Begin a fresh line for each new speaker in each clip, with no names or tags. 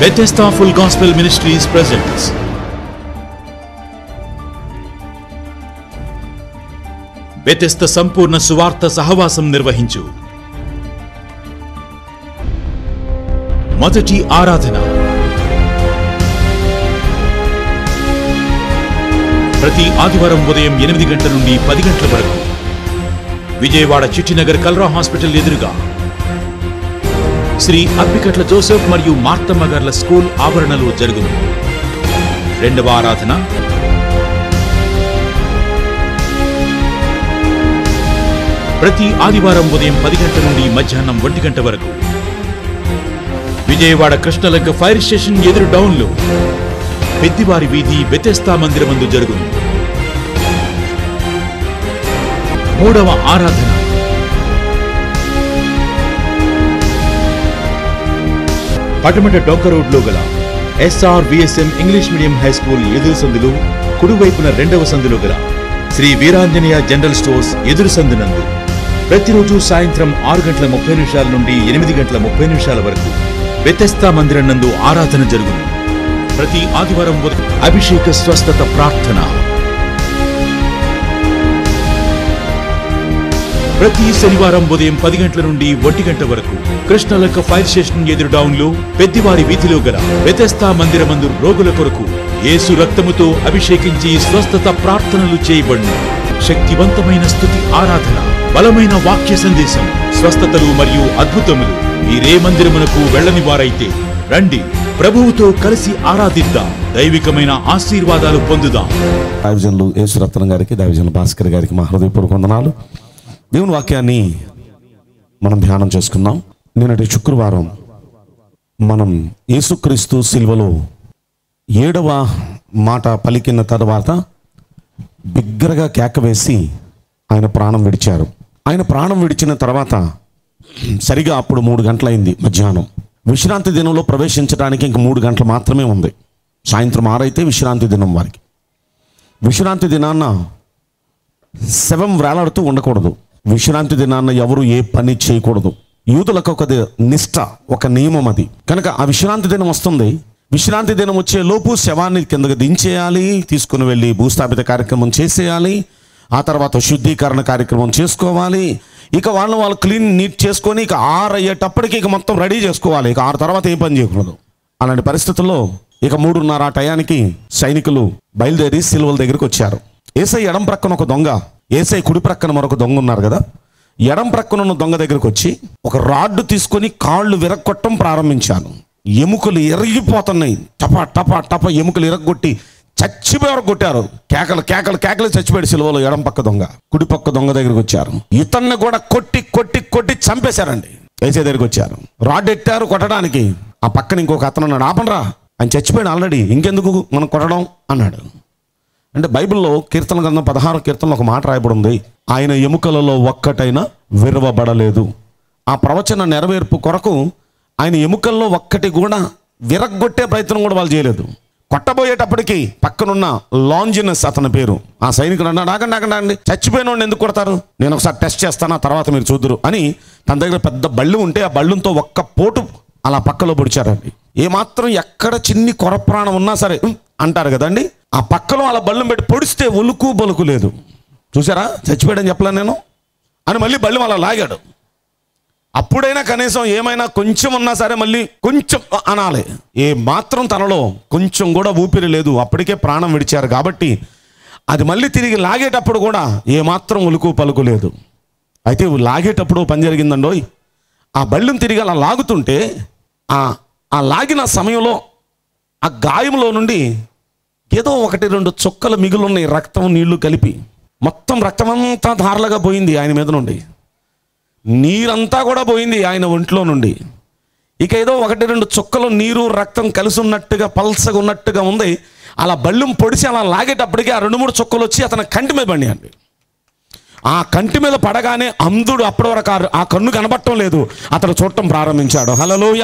Bethesda Full Gospel Ministries presents Bethesda సంపూర్ణ సువార్త సహవాసం నిర్వహించు మొదటి ఆరాధన ప్రతి ఆదివారం ఉదయం ఎనిమిది గంటల నుండి పది గంటల వరకు విజయవాడ చిట్టినగర్ కల్రా హాస్పిటల్ ఎదురుగా శ్రీ అప్పికట్ల జోసెఫ్ మరియు మార్తమ్మ గార్ల స్కూల్ ఆవరణలో జరుగును రెండవ ఆరాధన ప్రతి ఆదివారం ఉదయం పది గంటల నుండి మధ్యాహ్నం ఒంటి గంట వరకు విజయవాడ కృష్ణలంక ఫైర్ స్టేషన్ ఎదురు డౌన్లో పెద్దివారి వీధి బెతెస్తా మందిరమందు జరుగును మూడవ ఆరాధన పటమట డొంక రోడ్లో గల SR VSM English medium high school ఎదురు సందులు కుడివైపున రెండవ సందులో గల శ్రీ వీరాంజనేయ జనరల్ స్టోర్స్ ఎదురు సందునందు ప్రతిరోజు సాయంత్రం ఆరు గంటల ముప్పై నిమిషాల నుండి ఎనిమిది గంటల ముప్పై నిమిషాల వరకు వ్యతస్థా మందిరం నందు ఆరాధన జరుగును ప్రతి ఆదివారం ఉదయం అభిషేక స్వస్థత ప్రార్థన ప్రతి శనివారం ఉదయం పది గంటల నుండి ఒంటి గంట వరకు కృష్ణలక్క ఫైర్ స్టేషన్ ఎదురు డౌన్ లో పెద్దివారి వీధిలో గల వ్యతస్థా మందిరమందు రోగుల కొరకు యేసు రక్తముతో అభిషేకించి స్వస్థత ప్రార్థనలు చేయబడును శక్తివంతమైన స్థుతి ఆరాధన బలమైన వాక్య సందేశం స్వస్థతలు మరియు అద్భుతములు మీరే మందిరమునకు వెళ్ళని వారైతే రండి ప్రభువుతో కలిసి ఆరాధిద్దాం దైవికమైన ఆశీర్వాదాలు పొందుదాం
దైవజనులు యేసురత్నం గారికి దైవజనులు భాస్కర్ గారికి మా హృదయపూర్వక వందనాలు దేవుని వాక్యాన్ని మనం ధ్యానం చేసుకుందాం నిన్నటి శుక్రవారం మనం యేసుక్రీస్తు సిల్వలో ఏడవ మాట పలికిన తర్వాత బిగ్గరగా కేక వేసి ఆయన ప్రాణం విడిచారు ఆయన ప్రాణం విడిచిన తర్వాత సరిగా అప్పుడు మూడు గంటలైంది మధ్యాహ్నం విశ్రాంతి దినంలో ప్రవేశించడానికి ఇంక మూడు గంటలు మాత్రమే ఉంది సాయంత్రం ఆరైతే విశ్రాంతి దినం వారికి విశ్రాంతి దినాన్న శవం వేలాడుతూ ఉండకూడదు విశ్రాంతి దినాన్న ఎవరు ఏ పని చేయకూడదు యూదులకు ఒక ది- నిష్ట ఒక నియమం అది కనుక ఆ విశ్రాంతి దినం వస్తుంది విశ్రాంతి దినం వచ్చే లోపు శవాన్ని కిందకి దించేయాలి తీసుకుని వెళ్ళి భూస్థాపిత కార్యక్రమం చేసేయాలి ఆ తర్వాత శుద్ధీకరణ కార్యక్రమం చేసుకోవాలి ఇక వాళ్ళని వాళ్ళు క్లీన్ నీట్ చేసుకొని ఇక ఆరు అయ్యేటప్పటికి ఇక మొత్తం రెడీ చేసుకోవాలి ఇక ఆరు తర్వాత ఏం పని చేయకూడదు అలాంటి పరిస్థితుల్లో ఇక మూడున్నర ఆ టయానికి సైనికులు బయలుదేరి సిల్వల దగ్గరికి వచ్చారు ఏసై ఎడం ప్రక్కన ఒక దొంగ ఏసై కుడి ప్రక్కన మరొక దొంగ ఉన్నారు కదా ఎడం ప్రక్కన ఉన్న దొంగ దగ్గరికి వచ్చి ఒక రాడ్డు తీసుకొని కాళ్ళు విరగొట్టడం ప్రారంభించాను ఎముకలు ఎరిగిపోతున్నాయి టపా టపా టప ఎముకలు ఇరగొట్టి చచ్చిపోయారు కొట్టారు కేకలు కేకలు కేకలు చచ్చిపోయాడు సిలువలో ఎడం పక్క దొంగ కుడి పక్క దొంగ దగ్గరికి వచ్చారు ఇతన్ని కూడా కొట్టి కొట్టి కొట్టి చంపేశారండి ఏసే దగ్గరికి వచ్చారు రాడ్ ఎట్టారు కొట్టడానికి ఆ పక్కన ఇంకొక అతను అన్నాడు ఆపనరా ఆయన చచ్చిపోయాడు ఆల్రెడీ ఇంకెందుకు మనం కొట్టడం అన్నాడు అంటే బైబిల్లో కీర్తన గ్రంథం పదహారు కీర్తనలో ఒక మాట రాయబడి ఉంది ఆయన ఎముకలలో ఒక్కటైనా విరవబడలేదు ఆ ప్రవచన నెరవేర్పు కొరకు ఆయన ఎముకల్లో ఒక్కటి కూడా విరగ్గొట్టే ప్రయత్నం కూడా వాళ్ళు చేయలేదు కొట్టబోయేటప్పటికి పక్కనున్న లాంజినస్ అతని పేరు ఆ సైనికుడు అన్నాడు ఆగండి ఆగండి ఆగండి చచ్చిపోయిన వాడిని ఎందుకు కొడతారు నేను ఒకసారి టెస్ట్ చేస్తాను ఆ తర్వాత మీరు చూద్దరు అని తన దగ్గర పెద్ద బళ్ళు ఉంటే ఆ బళ్ళుతో ఒక్క పోటు అలా పక్కలో పొడిచారండి ఏమాత్రం ఎక్కడ చిన్ని కొర ప్రాణం ఉన్నా సరే "ఉం" అంటారు కదండి ఆ పక్కలో అలా బళ్ళు పెట్టి పొడిస్తే ఒలుకు బలుకు లేదు చూసారా చచ్చిపోయాడని చెప్పలే నేను అని మళ్ళీ బళ్ళు అలా లాగాడు అప్పుడైనా కనీసం ఏమైనా కొంచెం ఉన్నా సరే మళ్ళీ కొంచెం అనాలి ఏ మాత్రం తనలో కొంచెం కూడా ఊపిరి లేదు అప్పటికే ప్రాణం విడిచారు కాబట్టి అది మళ్ళీ తిరిగి లాగేటప్పుడు కూడా ఏ మాత్రం ఉలుకు పలుకు లేదు అయితే లాగేటప్పుడు పని జరిగిందండోయ్ ఆ బళ్ళును తిరిగి అలా లాగుతుంటే ఆ ఆ లాగిన సమయంలో ఆ గాయంలో నుండి ఏదో ఒకటి రెండు చుక్కలు మిగులున్నాయి రక్తం నీళ్లు కలిపి మొత్తం రక్తమంతా ధారలుగా పోయింది ఆయన మీద నుండి నీరంతా కూడా పోయింది ఆయన ఒంట్లో నుండి ఇక ఏదో ఒకటి రెండు చుక్కలు నీరు రక్తం కలిసి ఉన్నట్టుగా పల్సగా ఉన్నట్టుగా ఉంది అలా బళ్ళం పొడిచి అలా లాగేటప్పటికి ఆ రెండు మూడు చుక్కలు వచ్చి అతని కంటి మీద పడినాయండి ఆ కంటి మీద పడగానే అంధుడు అప్పటి వరకు ఆ- ఆ కన్ను కనబడటం లేదు అతను చూడటం ప్రారంభించాడు హలలోయ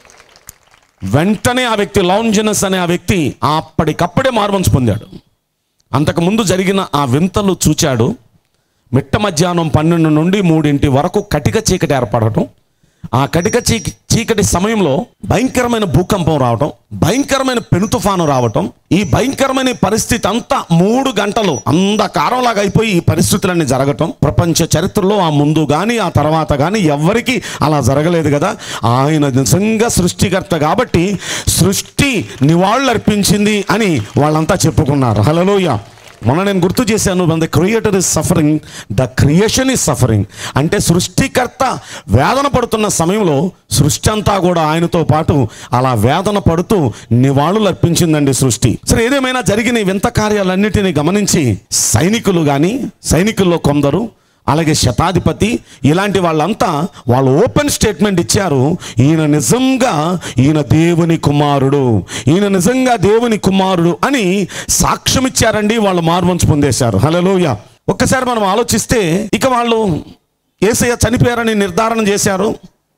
వెంటనే ఆ వ్యక్తి లాంజినస్ అనే ఆ వ్యక్తి అప్పటికప్పుడే మార్మన్స్ పొందాడు అంతకుముందు జరిగిన ఆ వింతలు చూచాడు మిట్ట మధ్యాహ్నం పన్నెండు నుండి మూడింటి వరకు కటిక చీకటి ఏర్పడటం ఆ కటిక చీక చీకటి సమయంలో భయంకరమైన భూకంపం రావటం భయంకరమైన పెను తుఫాను రావటం ఈ భయంకరమైన పరిస్థితి అంతా మూడు గంటలు అంధకారంలాగా అయిపోయి ఈ పరిస్థితులన్నీ జరగటం ప్రపంచ చరిత్రలో ఆ ముందు కానీ ఆ తర్వాత కానీ ఎవ్వరికీ అలా జరగలేదు కదా ఆయన నిజంగా సృష్టికర్త కాబట్టి సృష్టి నివాళులు అర్పించింది అని వాళ్ళంతా చెప్పుకున్నారు హలోయ మొన్న నేను గుర్తు చేశాను one the creator is suffering the creation is suffering అంటే సృష్టికర్త వేదన పడుతున్న సమయంలో సృష్టి అంతా కూడా ఆయనతో పాటు అలా వేదన పడుతూ నివాళులు అర్పించిందండి సృష్టి సరే ఏదేమైనా జరిగిన ఈ వింత కార్యాలన్నిటిని గమనించి సైనికులు కానీ సైనికుల్లో కొందరు అలాగే శతాధిపతి ఇలాంటి వాళ్ళంతా వాళ్ళు ఓపెన్ స్టేట్మెంట్ ఇచ్చారు ఈయన నిజంగా ఈయన దేవుని కుమారుడు ఈయన నిజంగా దేవుని కుమారుడు అని సాక్ష్యం ఇచ్చారండి వాళ్ళు మార్మంచు పొందేశారు హలోయ ఒక్కసారి మనం ఆలోచిస్తే ఇక వాళ్ళు ఏసయ్య చనిపోయారని నిర్ధారణ చేశారు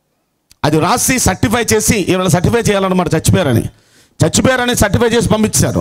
అది రాసి సర్టిఫై చేసి ఈయన సర్టిఫై చేయాలన్నమాట చచ్చిపోయారని చచ్చిపోయారని సర్టిఫై చేసి పంపించారు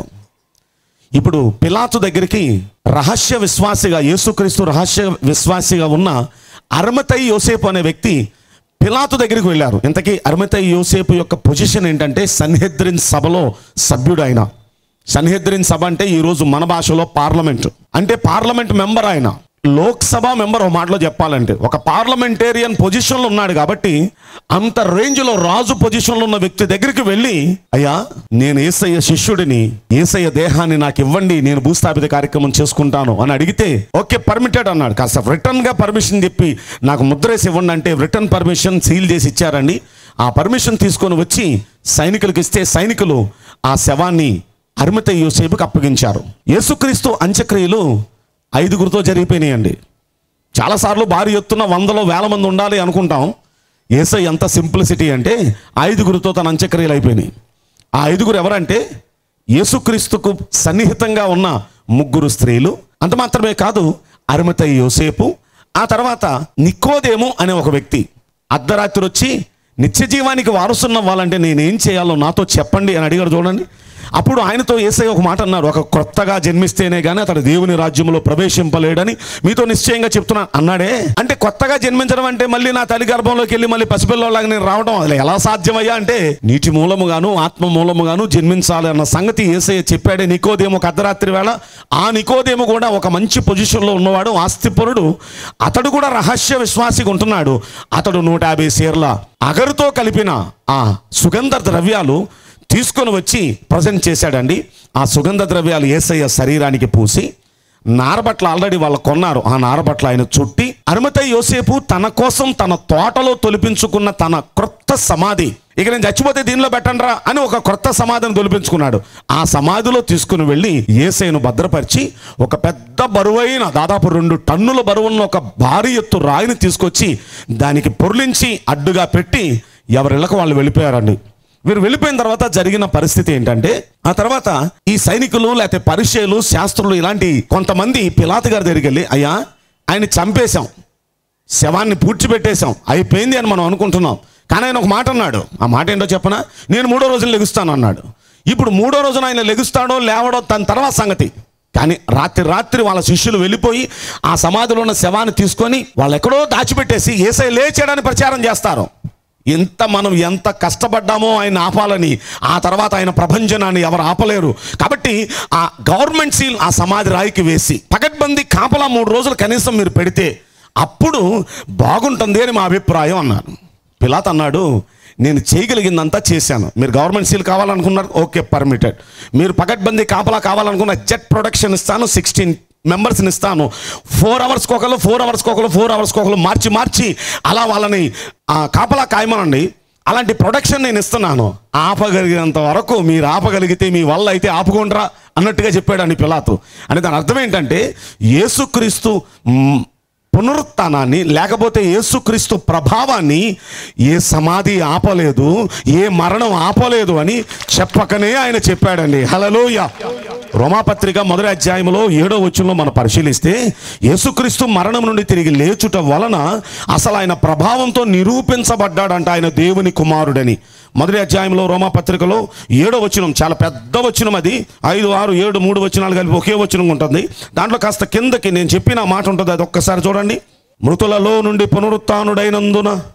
ఇప్పుడు పిలాతు దగ్గరికి రహస్య విశ్వాసిగా యేసుక్రీస్తు రహస్య విశ్వాసిగా ఉన్న అర్మతై యోసేపు అనే వ్యక్తి పిలాతు దగ్గరికి వెళ్ళారు ఇంతకీ అర్మతై యోసేపు యొక్క పొజిషన్ ఏంటంటే సన్హెద్రిన్ సభలో సభ్యుడు ఆయన సన్హెద్రిన్ సభ అంటే ఈరోజు మన భాషలో పార్లమెంట్ అంటే పార్లమెంట్ మెంబర్ ఆయన లోక్సభ మెంబర్ ఒక మాటలో చెప్పాలంటే ఒక పార్లమెంటేరియన్ పొజిషన్లో ఉన్నాడు కాబట్టి అంత రేంజ్లో రాజు పొజిషన్లో ఉన్న వ్యక్తి దగ్గరికి వెళ్ళి అయ్యా నేను ఏసయ్య శిష్యుడిని ఏసయ్య దేహాన్ని నాకు ఇవ్వండి నేను భూస్థాపిత కార్యక్రమం చేసుకుంటాను అని అడిగితే ఓకే పర్మిటెడ్ అన్నాడు కాస్త రిటర్న్ గా పర్మిషన్ చెప్పి నాకు ముద్రేసి ఇవ్వండి అంటే రిటర్న్ పర్మిషన్ సీల్ చేసి ఇచ్చారండి ఆ పర్మిషన్ తీసుకొని వచ్చి సైనికులకు ఇస్తే సైనికులు ఆ శవాన్ని అరిమిత యోసేపుకి అప్పగించారు యేసుక్రీస్తు అంత్యక్రియలు ఐదుగురితో జరిగిపోయినాయండి చాలాసార్లు భారీ ఎత్తున వందలో వేల మంది ఉండాలి అనుకుంటాం ఏసై ఎంత సింప్లిసిటీ అంటే ఐదుగురితో తన అంత్యక్రియలు అయిపోయినాయి ఆ ఐదుగురు ఎవరంటే యేసుక్రీస్తుకు సన్నిహితంగా ఉన్న ముగ్గురు స్త్రీలు అంత మాత్రమే కాదు అరిమతై యోసేపు ఆ తర్వాత నికోదేము అనే ఒక వ్యక్తి అర్ధరాత్రి వచ్చి నిత్య జీవానికి వారసున్న వాళ్ళంటే నేనేం చేయాలో నాతో చెప్పండి అని అడిగారు చూడండి అప్పుడు ఆయనతో ఏసై ఒక మాట అన్నారు ఒక కొత్తగా జన్మిస్తేనే కానీ అతడు దేవుని రాజ్యంలో ప్రవేశింపలేడని మీతో నిశ్చయంగా చెప్తున్నా అన్నాడే అంటే కొత్తగా జన్మించడం అంటే మళ్ళీ నా తల్లి గర్భంలోకి వెళ్ళి మళ్ళీ పసిపిల్లలాగా నేను రావడం అది ఎలా సాధ్యమయ్యా అంటే నీటి మూలముగాను ఆత్మ మూలముగాను జన్మించాలి అన్న సంగతి ఏసయ్య చెప్పాడే నికోదేమో ఒక అర్ధరాత్రి వేళ ఆ నికోదేము కూడా ఒక మంచి పొజిషన్లో ఉన్నవాడు ఆస్తిపరుడు అతడు కూడా రహస్య విశ్వాసిగా ఉంటున్నాడు అతడు నూట యాభై సీర్ల అగరుతో కలిపిన ఆ సుగంధ ద్రవ్యాలు తీసుకొని వచ్చి ప్రజెంట్ చేశాడండి ఆ సుగంధ ద్రవ్యాలు ఏసయ్య శరీరానికి పూసి నారబట్ల ఆల్రెడీ వాళ్ళు కొన్నారు ఆ నారబట్ల ఆయన చుట్టి అరుమత యోసేపు తన కోసం తన తోటలో తొలిపించుకున్న తన క్రొత్త సమాధి ఇక నేను చచ్చిపోతే దీనిలో పెట్టండిరా అని ఒక క్రొత్త సమాధిని తొలిపించుకున్నాడు ఆ సమాధిలో తీసుకుని వెళ్ళి ఏసైను భద్రపరిచి ఒక పెద్ద బరువైన దాదాపు రెండు టన్నుల బరువున్న ఒక భారీ ఎత్తు రాయిని తీసుకొచ్చి దానికి పొర్లించి అడ్డుగా పెట్టి ఎవరిళ్ళకు వాళ్ళు వెళ్ళిపోయారండి వీరు వెళ్ళిపోయిన తర్వాత జరిగిన పరిస్థితి ఏంటంటే ఆ తర్వాత ఈ సైనికులు లేకపోతే పరిచయలు శాస్త్రులు ఇలాంటి కొంతమంది పిలాతు గారి దగ్గరికి వెళ్ళి అయ్యా ఆయన చంపేశాం శవాన్ని పూడ్చిపెట్టేశాం అయిపోయింది అని మనం అనుకుంటున్నాం కానీ ఆయన ఒక మాట అన్నాడు ఆ మాట ఏంటో చెప్పనా నేను మూడో రోజులు లెగుస్తాను అన్నాడు ఇప్పుడు మూడో రోజున ఆయన లెగుస్తాడో లేవడో తన తర్వాత సంగతి కానీ రాత్రి రాత్రి వాళ్ళ శిష్యులు వెళ్ళిపోయి ఆ సమాధిలో ఉన్న శవాన్ని తీసుకొని వాళ్ళు ఎక్కడో దాచిపెట్టేసి ఏసై లేచాడని ప్రచారం చేస్తారు ఎంత మనం ఎంత కష్టపడ్డామో ఆయన ఆపాలని ఆ తర్వాత ఆయన ప్రభంజనాన్ని ఎవరు ఆపలేరు కాబట్టి ఆ గవర్నమెంట్ సీల్ ఆ సమాధి రాయికి వేసి పకడ్బందీ కాపలా మూడు రోజులు కనీసం మీరు పెడితే అప్పుడు బాగుంటుంది అని మా అభిప్రాయం అన్నారు పిలాత్ అన్నాడు నేను చేయగలిగిందంతా చేశాను మీరు గవర్నమెంట్ సీల్ కావాలనుకున్నారు ఓకే పర్మిటెడ్ మీరు పకడ్బందీ కాపలా కావాలనుకున్న జెట్ ప్రొడక్షన్ ఇస్తాను సిక్స్టీన్ మెంబర్స్ని ఇస్తాను ఫోర్ అవర్స్కి ఒకరు ఫోర్ అవర్స్కి ఒకరు ఫోర్ అవర్స్కి ఒకరు మార్చి మార్చి అలా వాళ్ళని ఆ, కాపలా కాయమనండి అలాంటి ప్రొడక్షన్ నేను ఇస్తున్నాను ఆపగలిగినంత వరకు మీరు ఆపగలిగితే మీ వల్ల అయితే ఆపుకోండ్రా అన్నట్టుగా చెప్పాడండి పిలాతు అంటే దాని అర్థం ఏంటంటే యేసుక్రీస్తు మ్, పునరుత్థానాన్ని లేకపోతే యేసుక్రీస్తు ప్రభావాన్ని ఏ సమాధి ఆపలేదు ఏ మరణం ఆపలేదు అని చెప్పకనే ఆయన చెప్పాడండి హలలోయ రోమాపత్రిక మొదటి అధ్యాయంలో ఏడో వచ్చంలో మనం పరిశీలిస్తే యేసుక్రీస్తు మరణం నుండి తిరిగి లేచుట వలన అసలు ఆయన ప్రభావంతో నిరూపించబడ్డాడంట ఆయన దేవుని కుమారుడని మొదటి అధ్యాయంలో రోమాపత్రికలో ఏడో వచనం చాలా పెద్ద వచనం అది ఐదు ఆరు ఏడు మూడు వచనాలు కలిపి ఒకే వచనం ఉంటుంది దాంట్లో కాస్త కిందకి నేను చెప్పిన మాట ఉంటుంది అది ఒక్కసారి చూడండి మృతులలో నుండి పునరుత్నుడైనందున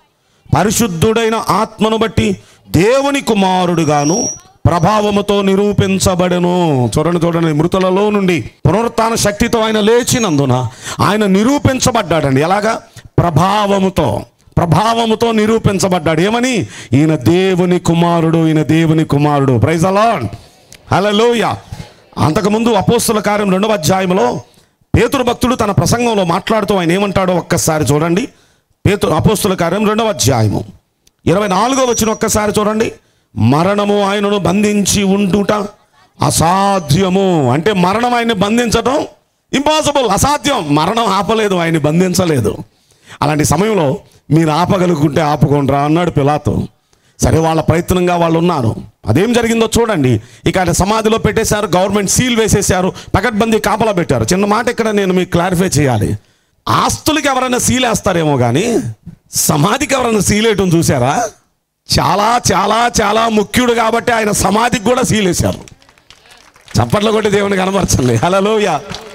పరిశుద్ధుడైన ఆత్మను బట్టి దేవుని కుమారుడుగాను ప్రభావముతో నిరూపించబడెను చూడండి చూడండి మృతులలో నుండి పునరుత్థాన శక్తితో ఆయన లేచినందున ఆయన నిరూపించబడ్డాడండి ఎలాగా ప్రభావముతో ప్రభావముతో నిరూపించబడ్డాడు ఏమని ఈయన దేవుని కుమారుడు ఈయన దేవుని కుమారుడు ప్రైజ్ అలాన్ హలలోయ అంతకుముందు అపోస్తుల కార్యం రెండవ అధ్యాయంలో పేతురు భక్తుడు తన ప్రసంగంలో మాట్లాడుతూ ఆయన ఏమంటాడో ఒక్కసారి చూడండి పేతురు అపోస్తుల కార్యం రెండవ అధ్యాయము ఇరవై నాలుగో వచ్చిన ఒక్కసారి చూడండి మరణము ఆయనను బంధించి ఉండుట అసాధ్యము అంటే మరణం ఆయన్ని బంధించడం ఇంపాసిబుల్ అసాధ్యం మరణం ఆపలేదు ఆయన్ని బంధించలేదు అలాంటి సమయంలో మీరు ఆపగలుగుంటే ఆపుకోండిరా అన్నాడు పిలాతో సరే వాళ్ళ ప్రయత్నంగా వాళ్ళు ఉన్నారు అదేం జరిగిందో చూడండి ఇక ఆయన సమాధిలో పెట్టేశారు గవర్నమెంట్ సీల్ వేసేశారు పకడ్బందీ కాపలా పెట్టారు చిన్న మాట ఇక్కడ నేను మీకు క్లారిఫై చేయాలి ఆస్తులకి ఎవరైనా సీల్ వేస్తారేమో కానీ సమాధికి ఎవరైనా సీల్ వేయటం చూసారా చాలా చాలా చాలా ముఖ్యుడు కాబట్టి ఆయన సమాధికి కూడా సీల్ వేశారు చప్పట్లు కొట్టి దేవుని కనబరచండి హలోయ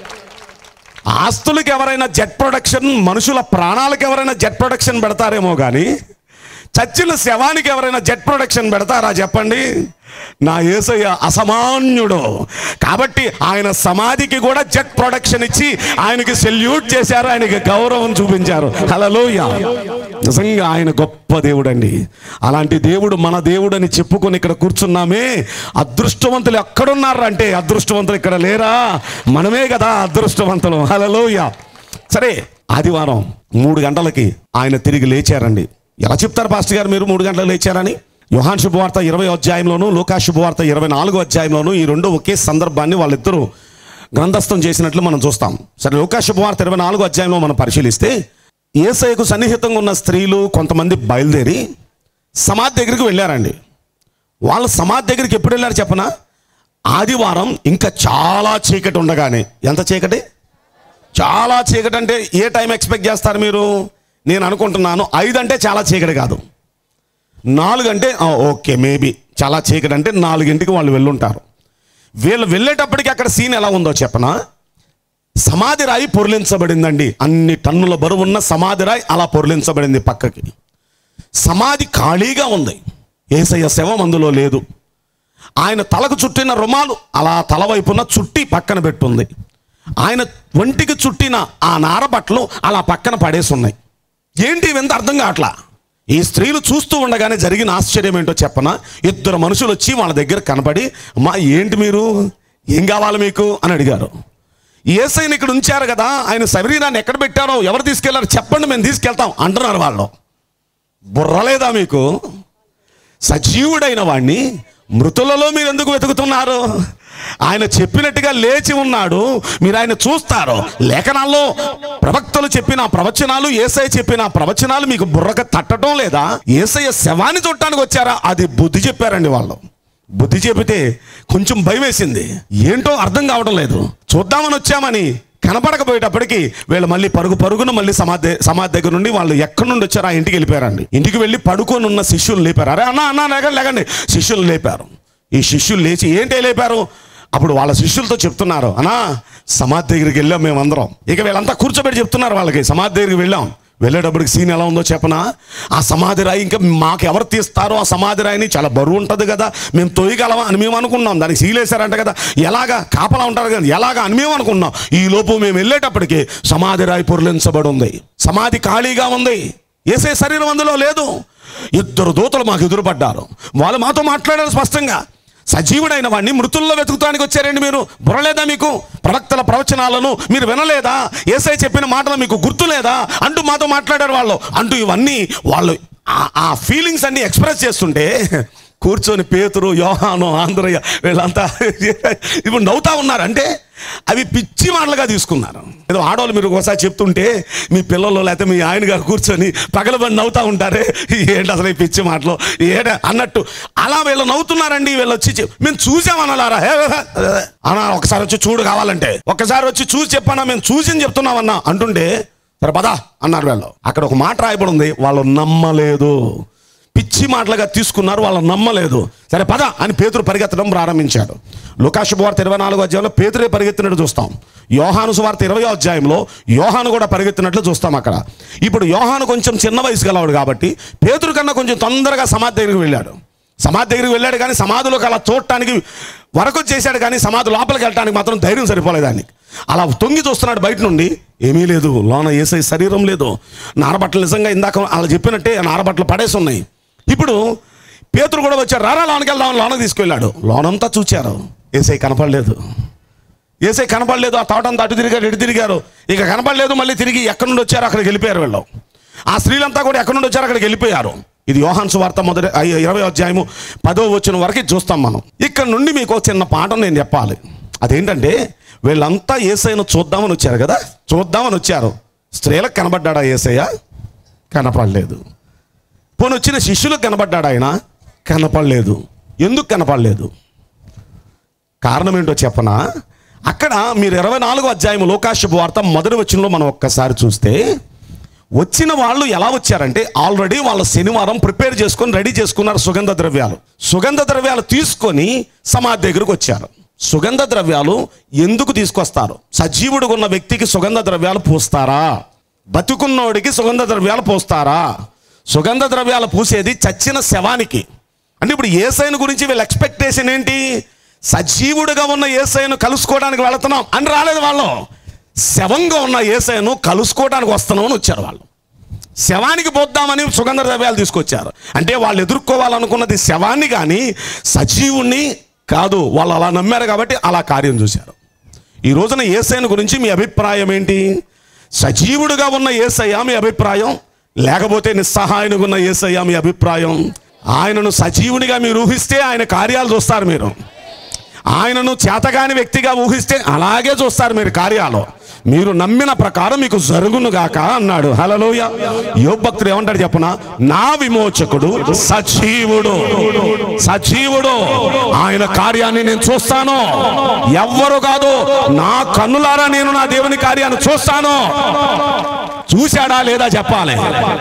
ఆస్తులకి ఎవరైనా జెట్ ప్రొడక్షన్ మనుషుల ప్రాణాలకు ఎవరైనా జెట్ ప్రొడక్షన్ పెడతారేమో కానీ చచ్చిన శవానికి ఎవరైనా జెట్ ప్రొడక్షన్ పెడతారా చెప్పండి నా యేసయ్య అసమాన్యుడు కాబట్టి ఆయన సమాధికి కూడా జెట్ ప్రొడక్షన్ ఇచ్చి ఆయనకి సెల్యూట్ చేశారు ఆయనకి గౌరవం చూపించారు హలోయ నిజంగా ఆయన గొప్ప దేవుడు అండి అలాంటి దేవుడు మన దేవుడు అని చెప్పుకొని ఇక్కడ కూర్చున్నామే అదృష్టవంతులు ఎక్కడున్నారు అంటే అదృష్టవంతులు ఇక్కడ లేరా మనమే కదా అదృష్టవంతులు హలోయ సరే ఆదివారం మూడు గంటలకి ఆయన తిరిగి లేచారండి ఎలా చెప్తారు పాస్టర్ గారు మీరు మూడు గంటలకు లేచారని యోహాన్ శుభవార్త ఇరవై అధ్యాయంలోను లోకా శుభవార్త ఇరవై నాలుగో అధ్యాయంలోను ఈ రెండు ఒకే సందర్భాన్ని వాళ్ళిద్దరూ గ్రంథస్థం చేసినట్లు మనం చూస్తాం సరే లోకా శుభవార్త ఇరవై నాలుగో అధ్యాయంలో మనం పరిశీలిస్తే ఏసైకు సన్నిహితంగా ఉన్న స్త్రీలు కొంతమంది బయలుదేరి సమాధి దగ్గరికి వెళ్ళారండి వాళ్ళ సమాధి దగ్గరికి ఎప్పుడు వెళ్ళారు చెప్పనా ఆదివారం ఇంకా చాలా చీకటి ఉండగానే ఎంత చీకటి చాలా చీకటి అంటే ఏ టైం ఎక్స్పెక్ట్ చేస్తారు మీరు నేను అనుకుంటున్నాను ఐదు అంటే చాలా చీకటి కాదు నాలుగు అంటే ఆ, ఓకే మేబీ చాలా చీకటి అంటే నాలుగింటికి వాళ్ళు వెళ్ళుంటారు వీళ్ళు వెళ్ళేటప్పటికి అక్కడ సీన్ ఎలా ఉందో చెప్పనా సమాధి రాయి పొర్లించబడిందండి అన్ని టన్నుల బరువున్న సమాధి రాయి అలా పొర్లించబడింది పక్కకి సమాధి ఖాళీగా ఉంది ఏసయ్య శవం అందులో లేదు ఆయన తలకు చుట్టిన రుమాలు అలా తల వైపున చుట్టి పక్కన పెట్టుంది ఆయన ఒంటికి చుట్టిన ఆ నారబట్టలు అలా పక్కన పడేసి ఉన్నాయి ఏంటి ఇవెంత అర్థం కావట్లా ఈ స్త్రీలు చూస్తూ ఉండగానే జరిగిన ఆశ్చర్యం ఏంటో చెప్పనా ఇద్దరు మనుషులు వచ్చి వాళ్ళ దగ్గర కనపడి మా ఏంటి మీరు ఏం కావాలి మీకు అని అడిగారు ఏసైని ఇక్కడ ఉంచారు కదా ఆయన శరీరాన్ని ఎక్కడ పెట్టారో ఎవరు తీసుకెళ్లారు చెప్పండి మేము తీసుకెళ్తాం అంటున్నారు వాళ్ళు బుర్రలేదా మీకు సజీవుడైన వాణ్ణి మృతులలో మీరు ఎందుకు వెతుకుతున్నారు ఆయన చెప్పినట్టుగా లేచి ఉన్నాడు మీరు ఆయన చూస్తారు లేఖనాల్లో ప్రవక్తలు చెప్పిన ప్రవచనాలు ఏసఐ చెప్పిన ప్రవచనాలు మీకు బుర్రక తట్టడం లేదా ఏసయ్య శవాన్ని చూడటానికి వచ్చారా అది బుద్ధి చెప్పారండి వాళ్ళు బుద్ధి చెబితే కొంచెం భయం వేసింది ఏంటో అర్థం కావడం లేదు చూద్దామని వచ్చామని కనపడకపోయేటప్పటికి వీళ్ళు మళ్ళీ పరుగు పరుగున మళ్ళీ సమాధి సమాధి దగ్గర నుండి వాళ్ళు ఎక్కడి నుండి వచ్చారో ఆ ఇంటికి వెళ్ళిపోయారండి ఇంటికి వెళ్ళి పడుకొని ఉన్న శిష్యులు లేపారు అరే అన్న అన్న లేకండి లేకండి శిష్యులు లేపారు ఈ శిష్యులు లేచి ఏంటి లేపారు అప్పుడు వాళ్ళ శిష్యులతో చెప్తున్నారు అన్నా సమాధి దగ్గరికి వెళ్ళాం మేమందరం ఇక వీళ్ళంతా కూర్చోబెట్టి చెప్తున్నారు వాళ్ళకి సమాధి దగ్గరికి వెళ్ళాం వెళ్ళేటప్పటికి సీన్ ఎలా ఉందో చెప్పనా ఆ సమాధి రాయి ఇంకా మాకు ఎవరు తీస్తారో ఆ సమాధి రాయిని చాలా బరువు ఉంటుంది కదా మేము తొయ్యగలమా అని మేము అనుకున్నాం దానికి సీలేశారంట కదా ఎలాగా కాపలా ఉంటారు కదా ఎలాగా అని మేము అనుకున్నాం ఈ లోపు మేము వెళ్ళేటప్పటికి సమాధి రాయి పొరలించబడి ఉంది సమాధి ఖాళీగా ఉంది ఏసే శరీరం అందులో లేదు ఇద్దరు దూతలు మాకు ఎదురుపడ్డారు వాళ్ళు మాతో మాట్లాడారు స్పష్టంగా సజీవుడైన వాడిని మృతుల్లో వెతుకుతానికి వచ్చారండి మీరు బుర్రలేదా మీకు ప్రవక్తల ప్రవచనాలను మీరు వినలేదా ఏసై చెప్పిన మాటలు మీకు గుర్తు లేదా అంటూ మాతో మాట్లాడారు వాళ్ళు అంటూ ఇవన్నీ వాళ్ళు ఆ- ఆ ఫీలింగ్స్ అన్ని ఎక్స్ప్రెస్ చేస్తుంటే కూర్చొని పేతురు యోహాను ఆంధ్రయ్య వీళ్ళంతా ఇప్పుడు నవ్వుతా ఉన్నారు అంటే అవి పిచ్చి మాటలుగా తీసుకున్నారు ఏదో ఆడవాళ్ళు మీరు ఒకసారి చెప్తుంటే మీ పిల్లలు లేకపోతే మీ ఆయన గారు కూర్చొని పగలబడి నవ్వుతా ఉంటారే ఏంటి అసలు ఈ పిచ్చి మాటలు ఏట అన్నట్టు అలా వీళ్ళు నవ్వుతున్నారండి వీళ్ళు వచ్చి చెప్- మేము చూసామన్నారా అన్నా ఒకసారి వచ్చి చూడు కావాలంటే ఒకసారి వచ్చి చూసి చెప్పన్నా మేము చూసి చెప్తున్నామన్నా అంటుంటే సరే పదా అన్నారు వీళ్ళు అక్కడ ఒక మాట రాయబడి ఉంది వాళ్ళు నమ్మలేదు పిచ్చి మాటలుగా తీసుకున్నారు వాళ్ళు నమ్మలేదు సరే పద అని పేతురు పరిగెత్తడం ప్రారంభించాడు లుకాశు వార్త ఇరవై నాలుగో అధ్యాయంలో పేతురే పరిగెత్తినట్టు చూస్తాం యోహాను సువార్త ఇరవై అధ్యాయంలో యోహాను కూడా పరిగెత్తినట్లు చూస్తాం అక్కడ ఇప్పుడు యోహాను కొంచెం చిన్న వయసు గలవాడు కాబట్టి పేతురు కన్నా కొంచెం తొందరగా సమాధి దగ్గరికి వెళ్ళాడు సమాధి దగ్గరికి వెళ్ళాడు కానీ సమాధిలోకి అలా చూడటానికి వరకు చేశాడు కానీ సమాధి లోపలికి వెళ్ళడానికి మాత్రం ధైర్యం సరిపోలేదు ఆయనకి అలా తొంగి చూస్తున్నాడు బయట నుండి ఏమీ లేదు లోన ఏసై శరీరం లేదు నారబట్టలు నిజంగా ఇందాక అలా చెప్పినట్టే ఆ నారబట్టలు పడేసి ఉన్నాయి ఇప్పుడు పేతురు కూడా వచ్చాడు రారా లోనకి వెళ్దాం లోనకి తీసుకెళ్ళాడు లోనంతా చూచారు ఏసై కనపడలేదు ఏసై కనపడలేదు ఆ తోటంతా అటు తిరిగారు ఇటు తిరిగారు ఇక కనపడలేదు మళ్ళీ తిరిగి ఎక్కడి నుండి వచ్చారో అక్కడికి వెళ్ళిపోయారు వీళ్ళు ఆ స్త్రీలంతా కూడా ఎక్కడి నుండి వచ్చారో అక్కడికి వెళ్ళిపోయారు ఇది యోహాన్ సువార్త మొదటి ఐ- ఇరవై అధ్యాయము పదో వచ్చిన వరకు చూస్తాం మనం ఇక్కడ నుండి మీకు ఒక చిన్న పాఠం నేను చెప్పాలి అదేంటంటే వీళ్ళంతా ఏసైను చూద్దామని వచ్చారు కదా చూద్దామని వచ్చారు స్త్రీలకు కనబడ్డాడా ఏసయ్య కనపడలేదు పోనీ వచ్చిన శిష్యులకు కనబడ్డాడు ఆయన కనపడలేదు ఎందుకు కనపడలేదు కారణం ఏంటో చెప్పనా అక్కడ మీరు ఇరవై నాలుగో అధ్యాయం లోకాశపు వార్త మొదటి వచనంలో మనం ఒక్కసారి చూస్తే వచ్చిన వాళ్ళు ఎలా వచ్చారంటే ఆల్రెడీ వాళ్ళ శనివారం ప్రిపేర్ చేసుకొని రెడీ చేసుకున్నారు సుగంధ ద్రవ్యాలు సుగంధ ద్రవ్యాలు తీసుకొని సమాధి దగ్గరకు వచ్చారు సుగంధ ద్రవ్యాలు ఎందుకు తీసుకొస్తారు సజీవుడుగా ఉన్న వ్యక్తికి సుగంధ ద్రవ్యాలు పూస్తారా బతుకున్నోడికి సుగంధ ద్రవ్యాలు పూస్తారా సుగంధ ద్రవ్యాలు పూసేది చచ్చిన శవానికి అంటే ఇప్పుడు ఏసైను గురించి వీళ్ళ ఎక్స్పెక్టేషన్ ఏంటి సజీవుడుగా ఉన్న ఏసైను కలుసుకోవడానికి వెళుతున్నాం అని రాలేదు వాళ్ళు శవంగా ఉన్న ఏసైను కలుసుకోవడానికి వస్తున్నామని వచ్చారు వాళ్ళు శవానికి పోద్దామని సుగంధ ద్రవ్యాలు తీసుకొచ్చారు అంటే వాళ్ళు ఎదుర్కోవాలనుకున్నది శవాన్ని కానీ సజీవుణ్ణి కాదు వాళ్ళు అలా నమ్మారు కాబట్టి అలా కార్యం చూశారు ఈ రోజున ఏసైను గురించి మీ అభిప్రాయం ఏంటి సజీవుడుగా ఉన్న ఏసయ్య మీ అభిప్రాయం లేకపోతే నిస్సహాయనుగా ఉన్న ఏసయ్య మీ అభిప్రాయం ఆయనను సజీవునిగా మీరు ఊహిస్తే ఆయన కార్యాలు చూస్తారు మీరు ఆయనను చేతగాని వ్యక్తిగా ఊహిస్తే అలాగే చూస్తారు మీరు కార్యాలు మీరు నమ్మిన ప్రకారం మీకు జరుగును గాక అన్నాడు హలలోయ యోగ భక్తుడు ఏమంటాడు చెప్పన నా విమోచకుడు సజీవుడు సజీవుడు ఆయన కార్యాన్ని నేను చూస్తాను ఎవ్వరు కాదు నా కన్నులారా నేను నా దేవుని కార్యాన్ని చూస్తాను చూశాడా లేదా చెప్పాలి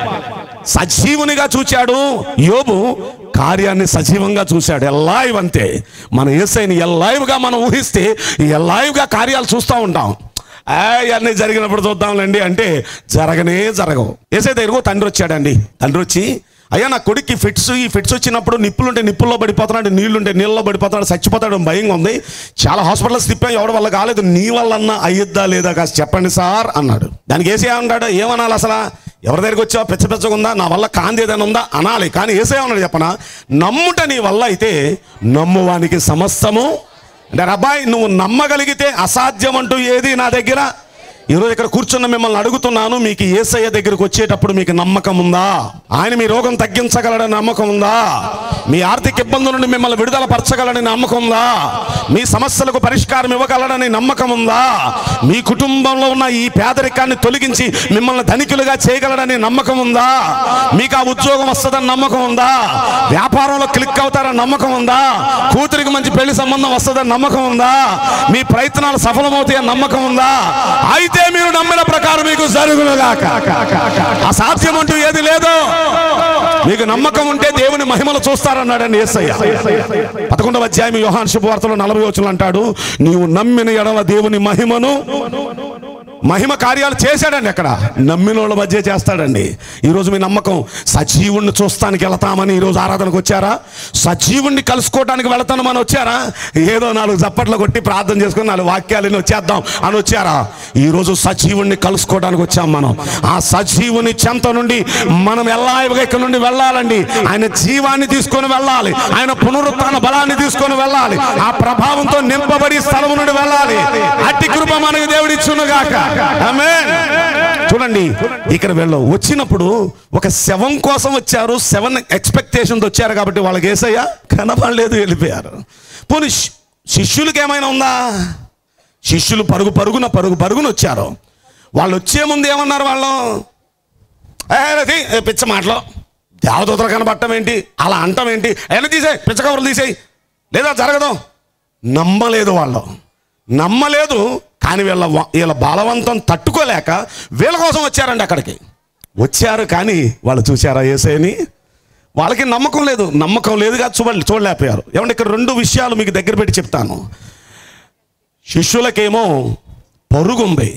సజీవునిగా చూచాడు యోబు కార్యాన్ని సజీవంగా చూశాడు ఎల్లాయివ్ అంతే మన ఏసైని ఎల్లాయివ్గా మనం ఊహిస్తే ఎల్లాయివ్గా కార్యాలు చూస్తూ ఉంటాం ఆ, ఇవన్నీ జరిగినప్పుడు చూద్దాంలేండి అంటే జరగనే జరగవు ఏసై దగ్గరకు తండ్రి వచ్చాడండి తండ్రి వచ్చి అయ్యా నా కొడుక్కి ఫిట్స్ ఈ ఫిట్స్ వచ్చినప్పుడు నిప్పులుంటే నిప్పుల్లో పడిపోతున్నాడు నీళ్లుంటే నీళ్ళలో పడిపోతున్నాడు చచ్చిపోతాడు భయంగా ఉంది చాలా హాస్పిటల్స్ తిప్పాం ఎవరి వల్ల కాలేదు నీ వల్లన్నా అయ్యిద్దా లేదా కాస్త చెప్పండి సార్ అన్నాడు దానికి ఏసే అన్నాడు ఏమనాలి అసలు ఎవరి దగ్గరికి వచ్చావా పెచ్చ పెచ్చగా ఉందా నా వల్ల కాంతి ఏదైనా ఉందా అనాలి కానీ ఏసే అన్నాడు చెప్పనా నమ్ముట నీ వల్ల అయితే నమ్మువానికి సమస్తము అంటే అబ్బాయి నువ్వు నమ్మగలిగితే అసాధ్యం అంటూ ఏది నా దగ్గర ఈరోజు ఇక్కడ కూర్చున్న మిమ్మల్ని అడుగుతున్నాను మీకు ఏసయ్య దగ్గరకు వచ్చేటప్పుడు మీకు నమ్మకం ఉందా ఆయన మీ రోగం తగ్గించగలడని నమ్మకం ఉందా మీ ఆర్థిక ఇబ్బందుల నుండి మిమ్మల్ని విడుదల పరచగలడని నమ్మకం ఉందా మీ సమస్యలకు పరిష్కారం ఇవ్వగలడని నమ్మకం ఉందా మీ కుటుంబంలో ఉన్న ఈ పేదరికాన్ని తొలగించి మిమ్మల్ని ధనికులుగా చేయగలడని నమ్మకం ఉందా మీకు ఆ ఉద్యోగం వస్తుందని నమ్మకం ఉందా వ్యాపారంలో క్లిక్ అవుతారని నమ్మకం ఉందా కూతురికి మంచి పెళ్లి సంబంధం వస్తుందని నమ్మకం ఉందా మీ ప్రయత్నాలు సఫలమవుతాయని నమ్మకం ఉందా అయితే మీరు నమ్మిన ప్రకారం మీకు జరుగునుగాక అసాధ్యం అంటూ ఏది లేదు మీకు నమ్మకం ఉంటే దేవుని మహిమలు చూస్తారన్నాడండి యేసయ్య పదకొండవ అధ్యాయం యోహాన్ శుభవార్తలో నలభై వచనం అంటాడు నీవు నమ్మిన ఎడల దేవుని మహిమను మహిమ కార్యాలు చేశాడండి అక్కడ నమ్మిన వాళ్ళ మధ్య చేస్తాడండి ఈరోజు మీ నమ్మకం సజీవుణ్ణి చూస్తానికి వెళతామని ఈరోజు ఆరాధనకు వచ్చారా సజీవుణ్ణి కలుసుకోవడానికి వెళతామని వచ్చారా ఏదో నాలుగు చప్పట్లు కొట్టి ప్రార్థన చేసుకుని నాలుగు వాక్యాలని వచ్చేద్దాం అని వచ్చారా ఈరోజు సజీవుణ్ణి కలుసుకోవడానికి వచ్చాం మనం ఆ సజీవుని చెంత నుండి మనం ఎల్లాయిగా ఇక్కడ నుండి వెళ్ళాలండి ఆయన జీవాన్ని తీసుకొని వెళ్ళాలి ఆయన పునరుత్థాన బలాన్ని తీసుకొని వెళ్ళాలి ఆ ప్రభావంతో నింపబడి స్థలం నుండి వెళ్ళాలి అట్టి కృప మనకు దేవుడిచ్చునుగాక ఆమేన్. చూడండి ఇక్కడ వీళ్ళు వచ్చినప్పుడు ఒక శవం కోసం వచ్చారు సెవెన్ ఎక్స్పెక్టేషన్స్ వచ్చారు కాబట్టి వాళ్ళకి ఏసయ్యా కనపడలేదు వెళ్ళిపోయారు పోనీ శి- శిష్యులకి ఏమైనా ఉందా శిష్యులు పరుగు పరుగున పరుగు పరుగున వచ్చారు వాళ్ళు వచ్చే ముందు ఏమన్నారు వాళ్ళు "ఏ, రతి, ఏ, పిచ్చ మాటలో దేవదూతలు కనబడటం ఏంటి అలా అంటం ఏంటి అయినా తీసేయి పిచ్చ కవర్లు తీసేయి లేదా జరగదు నమ్మలేదు వాళ్ళు నమ్మలేదు కానీ వీళ్ళ వ- వీళ్ళ బలవంతం తట్టుకోలేక వీళ్ళ కోసం వచ్చారండి అక్కడికి వచ్చారు కానీ వాళ్ళు చూశారా ఏసైని వాళ్ళకి నమ్మకం లేదు నమ్మకం లేదుగా చూడ చూడలేకపోయారు ఏమంటే ఇక్కడ రెండు విషయాలు మీకు దగ్గర పెట్టి చెప్తాను శిష్యులకేమో పరుగు ఉంది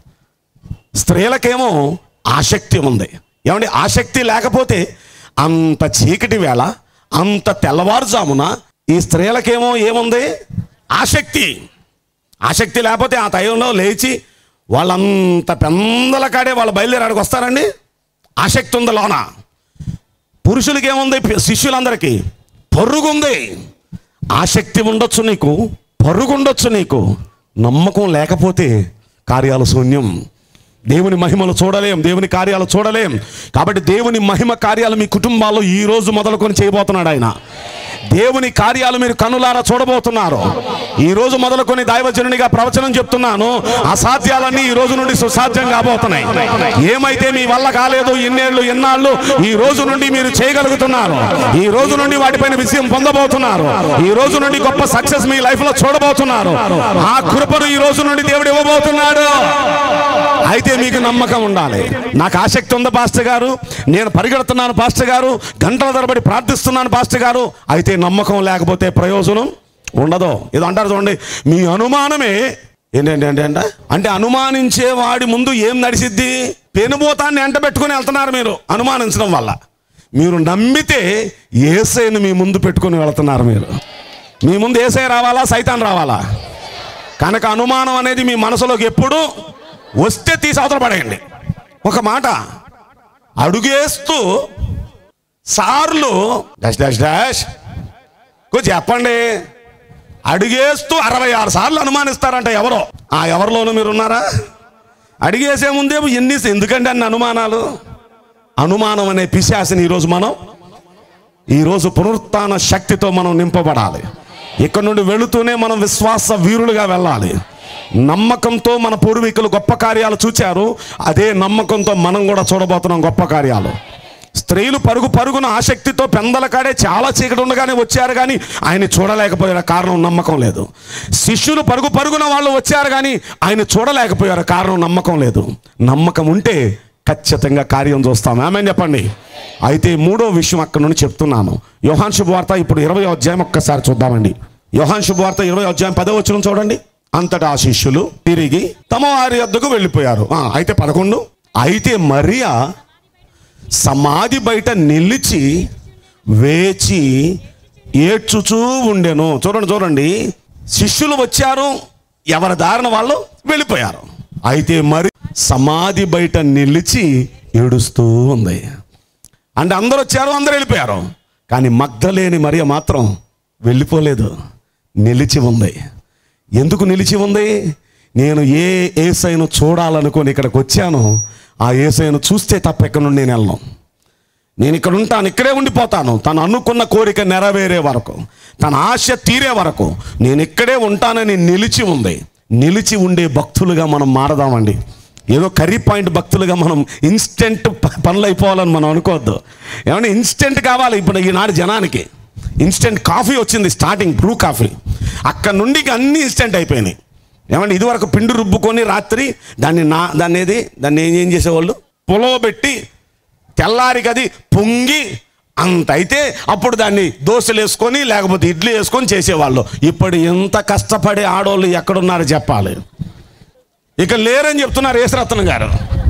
స్త్రీలకేమో ఆసక్తి ఉంది ఏమండి ఆసక్తి లేకపోతే అంత చీకటి వేళ అంత తెల్లవారుజామున ఈ స్త్రీలకేమో ఏముంది ఆసక్తి ఆసక్తి లేకపోతే ఆ టైంలో లేచి వాళ్ళంత పెందల కాడే వాళ్ళు బయలుదేరాడికి వస్తారండి ఆసక్తి ఉంది లోన పురుషులకి ఏముంది శిష్యులందరికీ పరుగుంది ఆసక్తి ఉండొచ్చు నీకు పరుగు ఉండొచ్చు నీకు నమ్మకం లేకపోతే కార్యాలు శూన్యం దేవుని మహిమలు చూడలేం దేవుని కార్యాలు చూడలేం కాబట్టి దేవుని మహిమ కార్యాలు మీ కుటుంబాల్లో ఈ రోజు మొదలుకొని చేయబోతున్నాడు ఆయన దేవుని కార్యాలు మీరు కనులారా చూడబోతున్నారు ఈ రోజు మొదలుకొని దైవజనునిగా ప్రవచనం చెప్తున్నాను అసాధ్యాలన్నీ ఈ రోజు నుండి సుసాధ్యం కాబోతున్నాయి ఏమైతే మీ వల్ల కాలేదు ఇన్నేళ్ళు ఎన్నాళ్ళు ఈ రోజు నుండి మీరు చేయగలుగుతున్నారు ఈ రోజు నుండి వాటిపైన విజయం పొందబోతున్నారు ఈ రోజు నుండి గొప్ప సక్సెస్ మీ లైఫ్ లో చూడబోతున్నారు ఆ కృపను ఈ రోజు నుండి దేవుడు ఇవ్వబోతున్నాడు అయితే మీకు నమ్మకం ఉండాలి నాకు ఆసక్తి ఉంది పాస్టర్ గారు నేను పరిగెడుతున్నాను పాస్టర్ గారు గంటల తరబడి ప్రార్థిస్తున్నాను పాస్టర్ గారు అయితే నమ్మకం లేకపోతే ప్రయోజనం ఉండదు ఇది అంటారు చూడండి మీ అనుమానమే ఏంటంటే అంటే అంటే అంటే అనుమానించే వాడి ముందు ఏం నడిసిద్ది పెనుభూతాన్ని ఎంట పెట్టుకుని వెళ్తున్నారు మీరు అనుమానించడం వల్ల మీరు నమ్మితే ఏసైని మీ ముందు పెట్టుకుని వెళ్తున్నారు మీరు మీ ముందు ఏసై రావాలా సైతాన్ రావాలా కనుక అనుమానం అనేది మీ మనసులోకి ఎప్పుడు వస్తే తీసి అవతల పడేయండి ఒక మాట అడుగేస్తూ సార్లు డాష్ డాష్ డాష్ కొంచెం చెప్పండి అడిగేస్తూ అరవై ఆరు సార్లు అనుమానిస్తారంట ఎవరో ఆ ఎవరిలోనూ మీరు ఉన్నారా అడిగేసే ముందే ఎన్ని ఎందుకండి అన్ని అనుమానాలు అనుమానం అనే పిశాసిని ఈరోజు మనం ఈరోజు పునరుత్థాన శక్తితో మనం నింపబడాలి ఇక్కడ నుండి వెళుతూనే మనం విశ్వాస వీరులుగా వెళ్ళాలి నమ్మకంతో మన పూర్వీకులు గొప్ప కార్యాలు చూచారు అదే నమ్మకంతో మనం కూడా చూడబోతున్నాం గొప్ప కార్యాలు స్త్రీలు పరుగు పరుగున ఆసక్తితో పెందల కాడే చాలా చీకటి ఉండగానే వచ్చారు కానీ ఆయన చూడలేకపోయారు కారణం నమ్మకం లేదు శిష్యులు పరుగు పరుగున వాళ్ళు వచ్చారు కానీ ఆయన చూడలేకపోయారు కారణం నమ్మకం లేదు నమ్మకం ఉంటే ఖచ్చితంగా కార్యం చూస్తాం ఏమని చెప్పండి అయితే మూడో విషయం అక్కడ నుండి చెప్తున్నాను యోహాన్ శుభవార్త ఇప్పుడు ఇరవై అధ్యాయం ఒక్కసారి చూద్దామండి యోహాన్ శుభవార్త ఇరవై అధ్యాయం పదో వచ్చిన చూడండి అంతటా ఆ శిష్యులు తిరిగి తమ వారి వద్దకు వెళ్ళిపోయారు ఆ, అయితే పదకొండు అయితే మరియా సమాధి బయట నిలిచి వేచి ఏడ్చుచూ ఉండెను చూడండి చూడండి శిష్యులు వచ్చారు ఎవరి దారిన వాళ్ళు వెళ్ళిపోయారు అయితే మరి సమాధి బయట నిలిచి ఏడుస్తూ ఉంది అంటే అందరూ వచ్చారు అందరూ వెళ్ళిపోయారు కానీ మగ్ధలేని మరియ మాత్రం వెళ్ళిపోలేదు నిలిచి ఉంది ఎందుకు నిలిచి ఉంది నేను ఏ ఏసైను చూడాలనుకొని ఇక్కడికి వచ్చానో ఆ ఏసైను చూస్తే తప్ప ఎక్కడి నుండి నేను వెళ్ళను నేను ఇక్కడ ఉంటాను ఇక్కడే ఉండిపోతాను తను అనుకున్న కోరిక నెరవేరే వరకు తన ఆశ తీరే వరకు నేను ఇక్కడే ఉంటానని నిలిచి ఉంది నిలిచి ఉండే భక్తులుగా మనం మారదామండి ఏదో కర్రీ పాయింట్ భక్తులుగా మనం ఇన్స్టెంట్ ప- పనులు అయిపోవాలని మనం అనుకోవద్దు ఏమన్నా ఇన్స్టెంట్ కావాలి ఇప్పుడు ఈనాడు జనానికి ఇన్స్టెంట్ కాఫీ వచ్చింది స్టార్టింగ్ బ్రూ కాఫీ అక్కడ నుండి ఇక అన్నీ ఇన్స్టెంట్ అయిపోయినాయి ఏమంటే ఇదివరకు పిండి రుబ్బుకొని రాత్రి దాన్ని నా దాన్ని ఏది దాన్ని ఏం ఏం చేసేవాళ్ళు పులవబెట్టి తెల్లారికి అది పొంగి అంత అయితే అప్పుడు దాన్ని దోశలు వేసుకొని లేకపోతే ఇడ్లీ వేసుకొని చేసేవాళ్ళు ఇప్పుడు ఎంత కష్టపడే ఆడవాళ్ళు ఎక్కడున్నారో చెప్పాలి ఇక లేరని చెప్తున్నారు యేసరత్నం గారు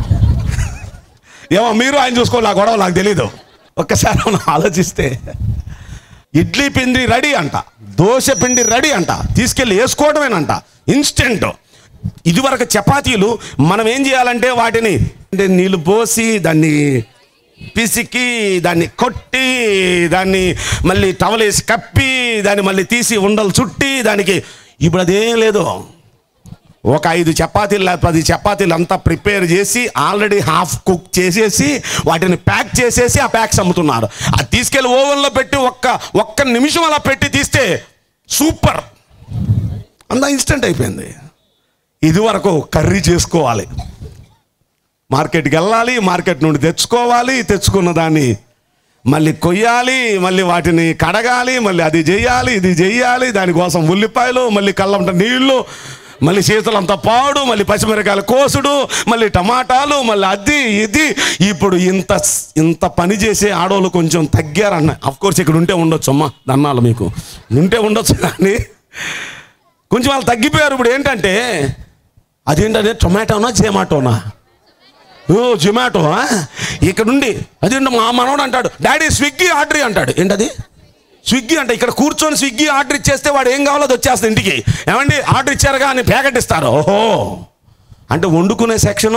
ఏమో మీరు ఆయన చూసుకోవాలి ఆ గొడవ నాకు తెలీదు ఒక్కసారి మనం ఆలోచిస్తే ఇడ్లీ పిండి రెడీ అంట దోశ పిండి రెడీ అంట తీసుకెళ్ళి వేసుకోవడమేనంట ఇన్స్టెంట్ ఇదివరకు చపాతీలు మనం ఏం చేయాలంటే వాటిని అంటే నీళ్ళు పోసి దాన్ని పిసికి దాన్ని కొట్టి దాన్ని మళ్ళీ టవల్ వేసి కప్పి దాన్ని మళ్ళీ తీసి ఉండలు చుట్టి దానికి ఇప్పుడు అదేం లేదు ఒక ఐదు చపాతీలు లేకపోతే పది చపాతీలు అంతా ప్రిపేర్ చేసి ఆల్రెడీ హాఫ్ కుక్ చేసేసి వాటిని ప్యాక్ చేసేసి ఆ ప్యాక్స్ అమ్ముతున్నారు అది తీసుకెళ్ళి ఓవెన్లో పెట్టి ఒక్క ఒక్క నిమిషం అలా పెట్టి తీస్తే సూపర్ అంతా ఇన్స్టెంట్ అయిపోయింది ఇది వరకు కర్రీ చేసుకోవాలి మార్కెట్కి వెళ్ళాలి మార్కెట్ నుండి తెచ్చుకోవాలి తెచ్చుకున్న దాన్ని మళ్ళీ కొయ్యాలి మళ్ళీ వాటిని కడగాలి మళ్ళీ అది చెయ్యాలి ఇది చెయ్యాలి దానికోసం ఉల్లిపాయలు మళ్ళీ కళ్ళంట నీళ్లు మళ్ళీ శీతలు అంత పాడు మళ్ళీ పచ్చిమిరకాయలు కోసుడు మళ్ళీ టమాటాలు మళ్ళీ అది ఇది ఇప్పుడు ఇంత ఇంత పని చేసే ఆడవాళ్ళు కొంచెం తగ్గారన్న అఫ్ కోర్స్ ఇక్కడ ఉంటే ఉండొచ్చు అమ్మా దన్నాలు మీకు ఉంటే ఉండొచ్చు కానీ కొంచెం వాళ్ళు తగ్గిపోయారు ఇప్పుడు ఏంటంటే అదేంటంటే టొమాటోనా జేమాటోనా ఓ జొమాటో ఇక్కడ నుండి అదేంటో మా మనవడు అంటాడు డాడీ స్విగ్గీ ఆర్డర్ అంటాడు ఏంటది స్విగ్గీ అంటే ఇక్కడ కూర్చొని స్విగ్గీ ఆర్డర్ ఇచ్చేస్తే వాడు ఏం కావాలో అది వచ్చేస్తుంది ఇంటికి ఏమండి ఆర్డర్ ఇచ్చారుగా అని ప్యాకెట్ ఇస్తారు ఓహో అంటే వండుకునే సెక్షను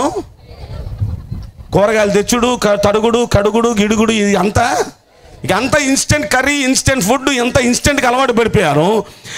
కూరగాయలు తెచ్చుడు క- తడుగుడు కడుగుడు గిడుగుడు ఇది అంతా ఇక అంతా ఇన్స్టెంట్ కర్రీ ఇన్స్టెంట్ ఫుడ్ ఎంత ఇన్స్టెంట్కి అలవాటు పడిపోయారు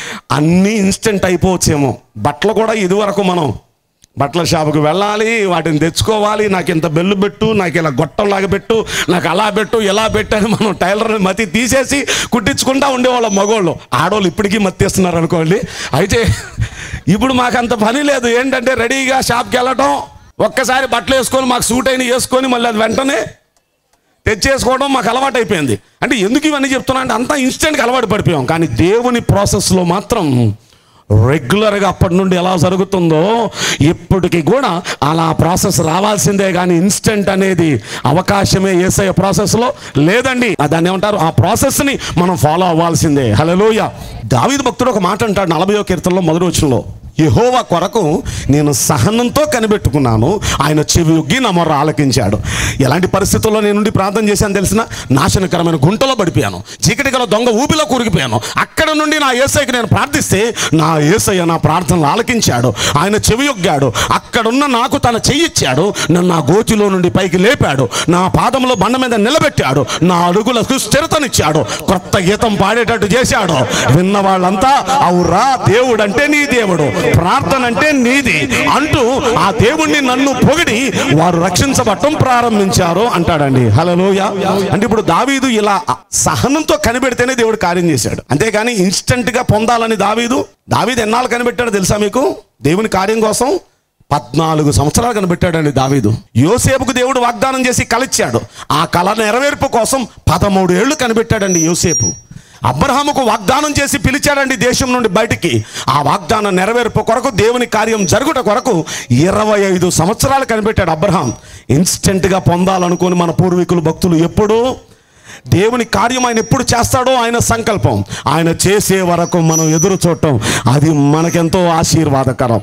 అన్నీ ఇన్స్టెంట్ అయిపోవచ్చేమో బట్టలు కూడా ఇదివరకు మనం బట్టల షాపుకి వెళ్ళాలి వాటిని తెచ్చుకోవాలి నాకు ఇంత బెల్లు పెట్టు నాకు ఇలా గొట్టంలాగా పెట్టు నాకు అలా పెట్టు ఇలా పెట్టు అని మనం టైలర్ని మతి తీసేసి కుట్టించుకుంటా ఉండేవాళ్ళం మగోళ్ళు ఆడవాళ్ళు ఇప్పటికీ మత్తిస్తున్నారు అనుకోండి అయితే ఇప్పుడు మాకు అంత పని లేదు ఏంటంటే రెడీగా షాప్కి వెళ్ళటం ఒక్కసారి బట్టలు వేసుకొని మాకు సూట్ అయిన వేసుకొని మళ్ళీ అది వెంటనే తెచ్చేసుకోవడం మాకు అలవాటు అయిపోయింది అంటే ఎందుకు ఇవన్నీ చెప్తున్నా అంటే అంతా ఇన్స్టెంట్గా అలవాటు పడిపోయాం కానీ దేవుని ప్రాసెస్లో మాత్రం రెగ్యులర్గా అప్పటి నుండి ఎలా జరుగుతుందో ఇప్పటికి కూడా అలా ప్రాసెస్ రావాల్సిందే కానీ ఇన్స్టెంట్ అనేది అవకాశమే ఏసఐ ప్రాసెస్లో లేదండి ఆ దాన్ని ఏమంటారు ఆ ప్రాసెస్ని మనం ఫాలో అవ్వాల్సిందే హలోయ దావీదు భక్తుడు ఒక మాట అంటాడు నలభయో కీర్తనలో మొదటి వచ్చంలో యెహోవా కొరకు నేను సహనంతో కనిపెట్టుకున్నాను ఆయన చెవి ఒగ్గి నా మొర్ర ఆలకించాడు ఎలాంటి పరిస్థితుల్లో నేను నుండి ప్రార్థన చేశాను తెలిసిన నాశనకరమైన గుంటలో పడిపోయాను చీకటి గల దొంగ ఊపిలో కూరుకుపోయాను అక్కడ నుండి నా ఏసైకి నేను ప్రార్థిస్తే నా ఏసయ్య నా ప్రార్థనలు ఆలకించాడు ఆయన చెవి యొగ్గాడు అక్కడున్న నాకు తన చెయ్యిచ్చాడు నన్ను నా గోతిలో నుండి పైకి లేపాడు నా పాదంలో బండ మీద నిలబెట్టాడు నా అడుగులకు స్థిరతనిచ్చాడు కొత్త గీతం పాడేటట్టు చేశాడు విన్న వాళ్ళంతా అవురా దేవుడు అంటే నీ దేవుడు ప్రార్థన అంటే నీది అంటూ ఆ దేవుణ్ణి నన్ను పొగిడి వారు రక్షించబట్టం ప్రారంభించారు అంటాడండి హలోయ అంటే ఇప్పుడు దావీదు ఇలా సహనంతో కనిపెడితేనే దేవుడు కార్యం చేశాడు అంతేగాని ఇన్స్టెంట్ గా పొందాలని దావీదు దావీదు ఎన్నాళ్ళు కనిపెట్టాడు తెలుసా మీకు దేవుని కార్యం కోసం పద్నాలుగు సంవత్సరాలు కనిపెట్టాడండి దావీదు యోసేపుకు దేవుడు వాగ్దానం చేసి కలిచ్చాడు ఆ కళ నెరవేర్పు కోసం పదమూడు ఏళ్ళు కనిపెట్టాడండి యోసేపు అబ్రహాముకు వాగ్దానం చేసి పిలిచాడండి దేశం నుండి బయటికి ఆ వాగ్దానం నెరవేర్పు కొరకు దేవుని కార్యం జరుగుట కొరకు ఇరవై ఐదు సంవత్సరాలు కనిపెట్టాడు అబ్రహాం ఇన్స్టెంట్గా పొందాలనుకుని మన పూర్వీకులు భక్తులు ఎప్పుడూ దేవుని కార్యం ఆయన ఎప్పుడు చేస్తాడో ఆయన సంకల్పం ఆయన చేసే వరకు మనం ఎదురు చూడటం అది మనకెంతో ఆశీర్వాదకరం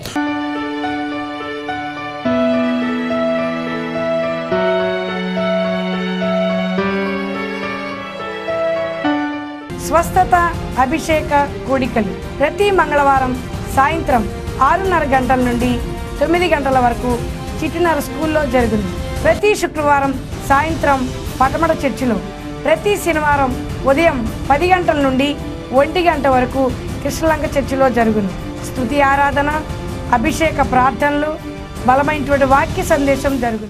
స్వస్థత అభిషేక కూడికలు ప్రతి మంగళవారం సాయంత్రం ఆరున్నర గంటల నుండి తొమ్మిది గంటల వరకు చిటినర స్కూల్లో జరుగును ప్రతి శుక్రవారం సాయంత్రం పటమట చర్చిలో ప్రతి శనివారం ఉదయం పది గంటల నుండి ఒంటి గంట వరకు కృష్ణలంక చర్చిలో జరుగును స్తుతి ఆరాధన అభిషేక ప్రార్థనలు బలమైనటువంటి వాక్య సందేశం జరుగును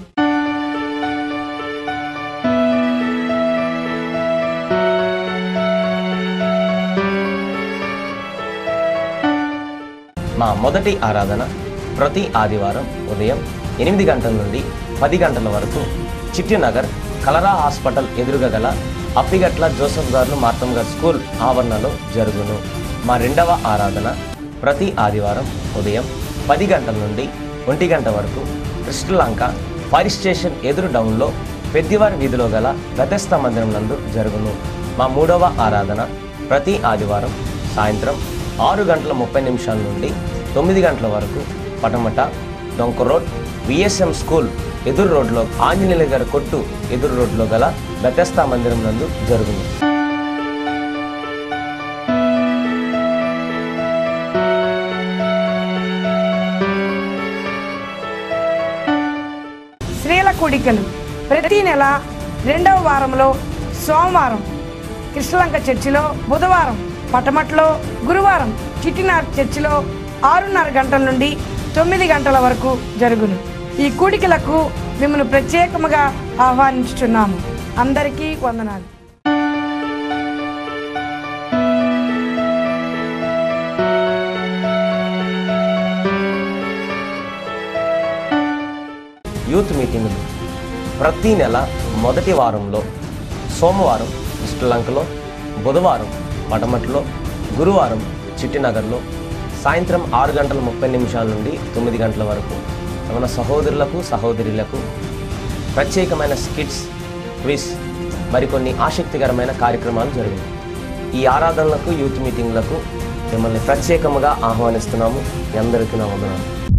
మా మొదటి ఆరాధన ప్రతి ఆదివారం ఉదయం ఎనిమిది గంటల నుండి పది గంటల వరకు చిట్టినగర్ కలరా హాస్పిటల్ ఎదురుగా గల అప్పిగట్ల జోసఫ్ గారు మార్తమ్ గారు స్కూల్ ఆవరణలో జరుగును మా రెండవ ఆరాధన ప్రతి ఆదివారం ఉదయం పది గంటల నుండి ఒంటి గంట వరకు కృష్ణలంక ఫైర్ స్టేషన్ ఎదురు డౌన్లో పెద్దివారి వీధిలో గల గతస్థ మందిరం నందు జరుగును మా మూడవ ఆరాధన ప్రతి ఆదివారం సాయంత్రం ఆరు గంటల ముప్పై నిమిషాల నుండి తొమ్మిది గంటల వరకు పటమట డొంక రోడ్ విఎస్ఎం స్కూల్ ఎదురు రోడ్లో ఆంజనేయుల గారి కొట్టు ఎదురు రోడ్లో గల బెతస్తా మందిరం నందు జరుగును
స్త్రీల కూడికలు ప్రతి నెల రెండవ వారంలో సోమవారం కృష్ణలంక చర్చిలో బుధవారం పటమట్లో గురువారం చిట్టినార్ చర్చిలో ఆరున్నర గంటల నుండి తొమ్మిది గంటల వరకు జరుగును ఈ కూడికలకు మిమ్మల్ని ప్రత్యేకముగా ఆహ్వానించుచున్నాము అందరికీ వందనాలు
యూత్ మీటింగులు ప్రతి నెల మొదటి వారంలో సోమవారం శ్రీలంకలో బుధవారం పడమట్లో గురువారం చిట్టినగర్లో సాయంత్రం ఆరు గంటల ముప్పై నిమిషాల నుండి తొమ్మిది గంటల వరకు మన సహోదరులకు సహోదరులకు ప్రత్యేకమైన స్కిట్స్ క్విజ్ మరికొన్ని ఆసక్తికరమైన కార్యక్రమాలు జరిగాయి ఈ ఆరాధనలకు యూత్ మీటింగ్లకు మిమ్మల్ని ప్రత్యేకముగా ఆహ్వానిస్తున్నాము మీ అందరికీ నా వందనాలు